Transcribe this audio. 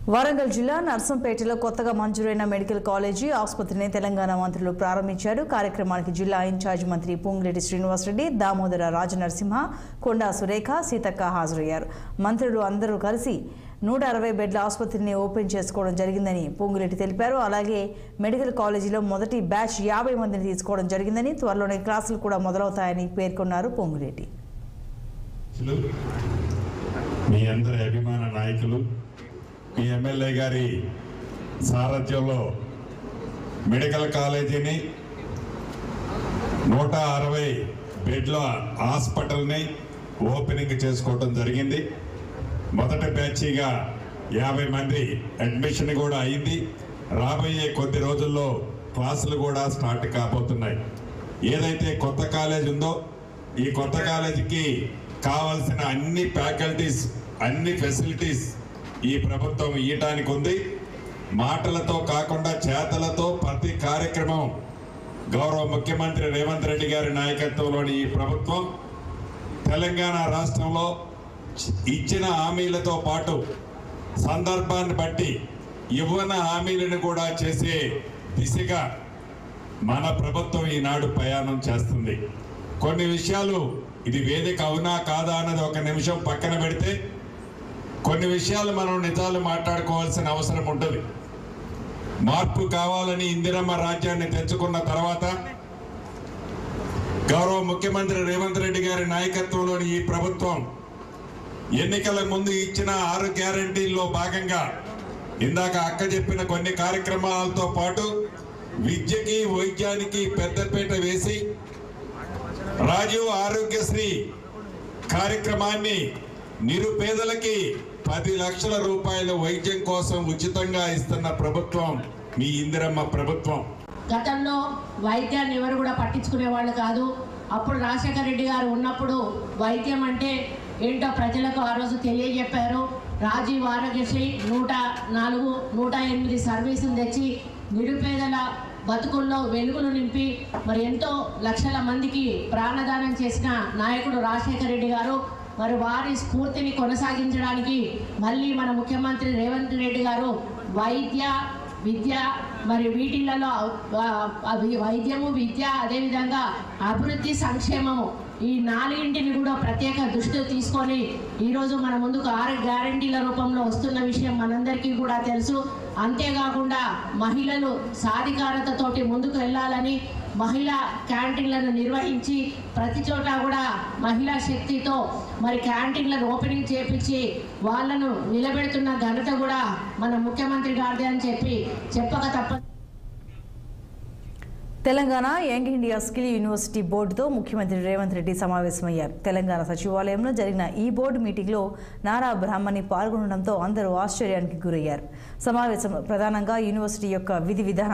వరంగల్ జిల్లా నర్సంపేటలో కొత్తగా మంజూరైన మెడికల్ కాలేజీ ఆసుపత్రిని తెలంగాణ మంత్రులు ప్రారంభించారు కార్యక్రమానికి జిల్లా ఇన్ఛార్జ్ మంత్రి పొంగిరెడ్డి శ్రీనివాసరెడ్డి దామోదర రాజనరసింహ కొండా సురేఖ సీతక్క హాజరయ్యారు మంత్రులు అందరూ కలిసి నూట అరవై బెడ్ల ఆసుపత్రిని ఓపెన్ చేసుకోవడం జరిగిందని పొంగిరెడ్డి తెలిపారు అలాగే మెడికల్ కాలేజీలో మొదటి బ్యాచ్ యాభై మందిని తీసుకోవడం జరిగిందని త్వరలోనే క్లాసులు కూడా మొదలవుతాయని పేర్కొన్నారు పొంగిరెడ్డి అధ్యక్షులు, మీ అందరి అభిమాన నాయకులు మీ ఎమ్మెల్యే గారి సారథ్యంలో మెడికల్ కాలేజీని నూట అరవై బెడ్ల హాస్పిటల్ని ఓపెనింగ్ చేసుకోవడం జరిగింది మొదటి బ్యాచీగా యాభై మంది అడ్మిషన్ కూడా అయింది రాబోయే కొద్ది రోజుల్లో క్లాసులు కూడా స్టార్ట్ కాబోతున్నాయి ఏదైతే కొత్త కాలేజ్ ఉందో ఈ కొత్త కాలేజీకి కావాల్సిన అన్ని ఫ్యాకల్టీస్ అన్ని ఫెసిలిటీస్ ఈ ప్రభుత్వం ఇవ్వటానికి ఉంది మాటలతో కాకుండా చేతలతో ప్రతి కార్యక్రమం గౌరవ ముఖ్యమంత్రి రేవంత్ రెడ్డి గారి నాయకత్వంలోని ఈ ప్రభుత్వం తెలంగాణ రాష్ట్రంలో ఇచ్చిన హామీలతో పాటు సందర్భాన్ని బట్టి ఇవ్వన హామీలను కూడా చేసే దిశగా మన ప్రభుత్వం ఈనాడు ప్రయాణం చేస్తుంది కొన్ని విషయాలు ఇది వేదిక అవునా కాదా అన్నది ఒక నిమిషం పక్కన పెడితే కొన్ని విషయాలు మనం నిజాలు మాట్లాడుకోవాల్సిన అవసరం ఉంటుంది మార్పు కావాలని ఇందిరమ్మ రాజ్యాన్ని తెచ్చుకున్న తర్వాత గౌరవ ముఖ్యమంత్రి రేవంత్ రెడ్డి గారి నాయకత్వంలోని ఈ ప్రభుత్వం ఎన్నికల ముందు ఇచ్చిన ఆరు గ్యారంటీల్లో భాగంగా ఇందాక అక్క చెప్పిన కొన్ని కార్యక్రమాలతో పాటు విద్యకి వైద్యానికి పెద్దపీట వేసి రాజీవ్ ఆరోగ్యశ్రీ కార్యక్రమాన్ని నిరుపేదలకి పది లక్షల రూపాయల వైద్యం కోసం ఉచితంగా ఇస్తున్న ప్రభుత్వం మీ ఇందిరమ్మ ప్రభుత్వం గతంలో వైద్యాన్ని ఎవరు కూడా పట్టించుకునే వాళ్ళు కాదు అప్పుడు రాజశేఖర రెడ్డి గారు ఉన్నప్పుడు వైద్యం అంటే ఏంటో ప్రజలకు ఆ రోజు తెలియజెప్పారు రాజీవ్ ఆరోగ్యశ్రీ నూట నాలుగు నూట ఎనిమిది సర్వీసులు తెచ్చి నిరుపేదల బతుకుల్లో వెలుగులు నింపి మరి ఎంతో లక్షల మందికి ప్రాణదానం చేసిన నాయకుడు రాజశేఖర రెడ్డి గారు మరి వారి స్ఫూర్తిని కొనసాగించడానికి మళ్ళీ మన ముఖ్యమంత్రి రేవంత్ రెడ్డి గారు వైద్య విద్య మరి వీటిలలో ఆ, అవి వైద్యము విద్య అదేవిధంగా అభివృద్ధి సంక్షేమము ఈ నాలుగింటిని కూడా ప్రత్యేక దృష్టి తీసుకొని ఈరోజు మన ముందుకు ఆరు గ్యారంటీల రూపంలో వస్తున్న విషయం మనందరికీ కూడా తెలుసు అంతేకాకుండా మహిళలు సాధికారతతోటి ముందుకు వెళ్ళాలని మహిళా క్యాంటీన్లను నిర్వహించి ప్రతి చోట కూడా మహిళా శక్తితో మరి క్యాంటీన్లను ఓపెనింగ్ చేపించి వాళ్ళను నిలబెడుతున్న ఘనత కూడా మన ముఖ్యమంత్రి గారిదే అని చెప్పి చెప్పక తప్పదు Telangana young India skill university బోర్డుతో ముఖ్యమంత్రి రేవంత్ రెడ్డి సమావేశమయ్యారు తెలంగాణ సచివాలయంలో జరిగిన ఈ బోర్డు మీటింగ్లో నారా బ్రాహ్మణి పాల్గొనడంతో అందరూ ఆశ్చర్యానికి గురయ్యారు సమావేశం ప్రధానంగా యూనివర్సిటీ యొక్క విధి విధానం